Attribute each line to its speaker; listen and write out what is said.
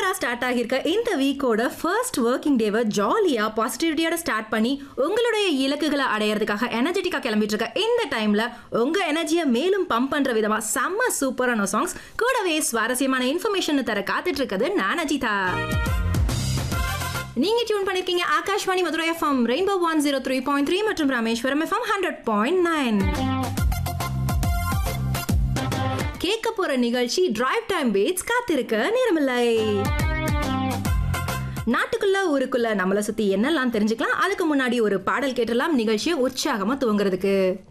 Speaker 1: சூப்பரா ஸ்டார்ட் ஆகியிருக்க இந்த வீக்கோட first working டேவை ஜாலியா பாசிட்டிவிட்டியோட ஸ்டார்ட் பண்ணி உங்களுடைய இலக்குகளை அடையறதுக்காக எனர்ஜெட்டிக்கா கிளம்பிட்டு இருக்க இந்த டைம்ல உங்க எனர்ஜியை மேலும் பம்ப் பண்ற விதமா செம்ம சூப்பரான சாங்ஸ் கூடவே சுவாரஸ்யமான இன்ஃபர்மேஷன் தர காத்துட்டு இருக்குது நான் அஜிதா நீங்க டியூன் பண்ணிருக்கீங்க Akashvani Madurai FM rainbow one zero three point three மற்றும் Rameswaram FM hundred point nine கேட்க போற நிகழ்ச்சி டிரைவ் டைம் பீட்ஸ் காத்திருக்க நேரமில்லை நாட்டுக்குள்ள ஊருக்குள்ள நம்மளை சுத்தி என்னெல்லாம் தெரிஞ்சுக்கலாம் அதுக்கு முன்னாடி ஒரு பாடல் கேட்டலாம் நிகழ்ச்சியை உற்சாகமா துவங்குறதுக்கு